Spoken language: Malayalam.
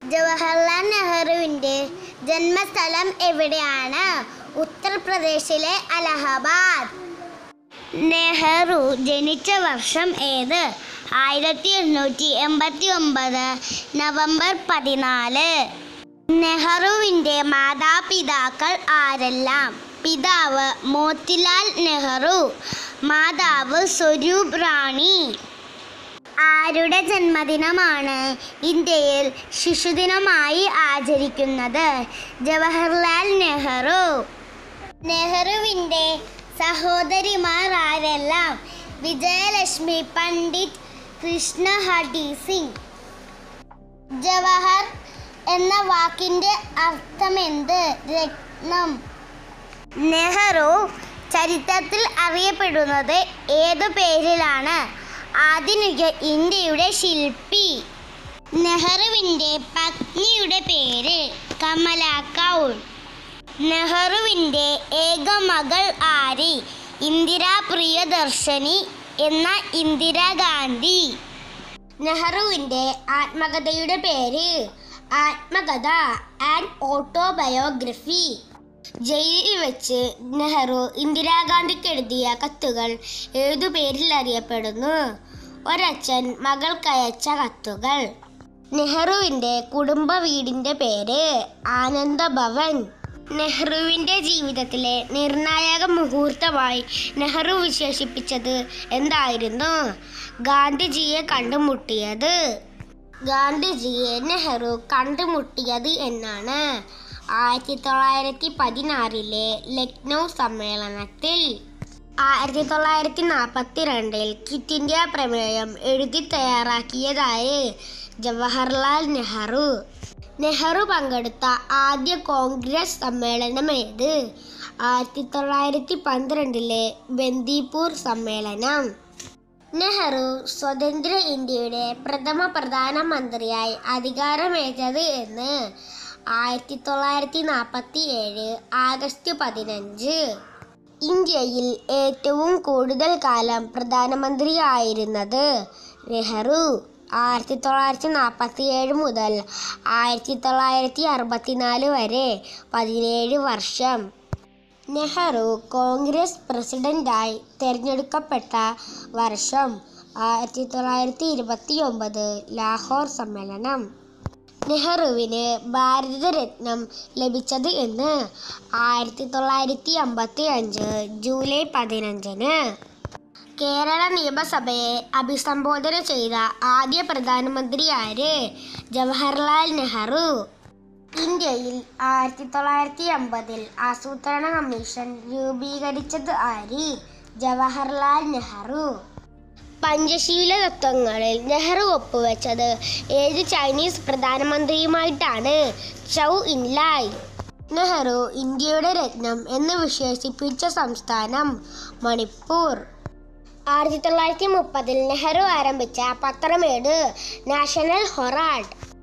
ജവഹർലാൽ നെഹ്റുവിൻ്റെ ജന്മസ്ഥലം എവിടെയാണ് ഉത്തർപ്രദേശിലെ അലഹബാദ് നെഹ്റു ജനിച്ച വർഷം ഏത് ആയിരത്തി എണ്ണൂറ്റി എൺപത്തി ഒമ്പത് നവംബർ പതിനാല് നെഹ്റുവിൻ്റെ മാതാപിതാക്കൾ ആരെല്ലാം പിതാവ് മോത്തിലാൽ നെഹ്റു മാതാവ് സ്വരൂപ് റാണി ആരുടെ ജന്മദിനമാണ് ഇന്ത്യയിൽ ശിശുദിനമായി ആചരിക്കുന്നത് ജവഹർലാൽ നെഹ്റു നെഹ്റുവിൻ്റെ സഹോദരിമാർ ആരെല്ലാം വിജയലക്ഷ്മി പണ്ഡിറ്റ് കൃഷ്ണ ഹഡി സിംഗ് ജവഹർ എന്ന വാക്കിൻ്റെ അർത്ഥമെന്ത് രത്നം നെഹ്റു ചരിത്രത്തിൽ അറിയപ്പെടുന്നത് ഏതു പേരിലാണ് ആധുനിക ഇന്ത്യയുടെ ശില്പി നെഹ്റുവിൻ്റെ പത്നിയുടെ പേര് കമല കൗൾ നെഹ്റുവിൻ്റെ ഏക മകൾ ആര് ഇന്ദിരാ പ്രിയദർശിനി എന്ന ഇന്ദിരാഗാന്ധി നെഹ്റുവിൻ്റെ ആത്മകഥയുടെ പേര് ആത്മകഥ ആൻഡ് ഓട്ടോബയോഗ്രഫി ജയിലിൽ വെച്ച് നെഹ്റു ഇന്ദിരാഗാന്ധിക്ക് എഴുതിയ കത്തുകൾ ഏതു പേരിൽ അറിയപ്പെടുന്നു ഒരച്ഛൻ മകൾക്കയച്ച കത്തുകൾ നെഹ്റുവിൻ്റെ കുടുംബ വീടിൻ്റെ പേര് ആനന്ദ ഭവൻ നെഹ്റുവിൻ്റെ ജീവിതത്തിലെ നിർണായക മുഹൂർത്തമായി നെഹ്റു വിശേഷിപ്പിച്ചത് എന്തായിരുന്നു ഗാന്ധിജിയെ കണ്ടുമുട്ടിയത് ഗാന്ധിജിയെ നെഹ്റു കണ്ടുമുട്ടിയത് എന്നാണ് ആയിരത്തി തൊള്ളായിരത്തി പതിനാറിലെ ലക്നൗ സമ്മേളനത്തിൽ ആയിരത്തി തൊള്ളായിരത്തി നാൽപ്പത്തി രണ്ടിൽ ക്വിറ്റ് ഇന്ത്യ പ്രമേയം എഴുതി തയ്യാറാക്കിയതായി ജവഹർലാൽ നെഹ്റു നെഹ്റു പങ്കെടുത്ത ആദ്യ കോൺഗ്രസ് സമ്മേളനം ഏത് ആയിരത്തി തൊള്ളായിരത്തി പന്ത്രണ്ടിലെ ബന്ദിപ്പൂർ സമ്മേളനം നെഹ്റു സ്വതന്ത്ര ഇന്ത്യയുടെ പ്രഥമ പ്രധാനമന്ത്രിയായി അധികാരമേറ്റത് എന്ന് ആയിരത്തി തൊള്ളായിരത്തി നാൽപ്പത്തി ഏഴ് ആഗസ്റ്റ് പതിനഞ്ച് ഇന്ത്യയിൽ ഏറ്റവും കൂടുതൽ കാലം പ്രധാനമന്ത്രിയായിരുന്നത് നെഹ്റു ആയിരത്തി തൊള്ളായിരത്തി നാൽപ്പത്തി ഏഴ് മുതൽ ആയിരത്തി തൊള്ളായിരത്തി അറുപത്തിനാല് വരെ പതിനേഴ് വർഷം നെഹ്റു കോൺഗ്രസ് പ്രസിഡന്റായി തിരഞ്ഞെടുക്കപ്പെട്ട വർഷം ആയിരത്തി തൊള്ളായിരത്തി ഇരുപത്തി ഒമ്പത് ലാഹോർ സമ്മേളനം നെഹ്റുവിന് ഭാരതരത്നം ലഭിച്ചത് എന്ന് ആയിരത്തി തൊള്ളായിരത്തി അമ്പത്തി അഞ്ച് ജൂലൈ പതിനഞ്ചിന് കേരള നിയമസഭയെ അഭിസംബോധന ചെയ്ത ആദ്യ പ്രധാനമന്ത്രി ആര് ജവഹർലാൽ നെഹ്റു ഇന്ത്യയിൽ ആയിരത്തി തൊള്ളായിരത്തി അമ്പതിൽ ആസൂത്രണ കമ്മീഷൻ രൂപീകരിച്ചത് ആര് ജവഹർലാൽ നെഹ്റു പഞ്ചശീല തത്വങ്ങളിൽ നെഹ്റു ഒപ്പുവെച്ചത് ഏത് ചൈനീസ് പ്രധാനമന്ത്രിയുമായിട്ടാണ് ചൗ ഇൻലായ് നെഹ്റു ഇന്ത്യയുടെ രത്നം എന്ന് വിശേഷിപ്പിച്ച സംസ്ഥാനം മണിപ്പൂർ ആയിരത്തി തൊള്ളായിരത്തി മുപ്പതിൽ നെഹ്റു ആരംഭിച്ച പത്രമേട് നാഷണൽ ഹൊറാൾഡ്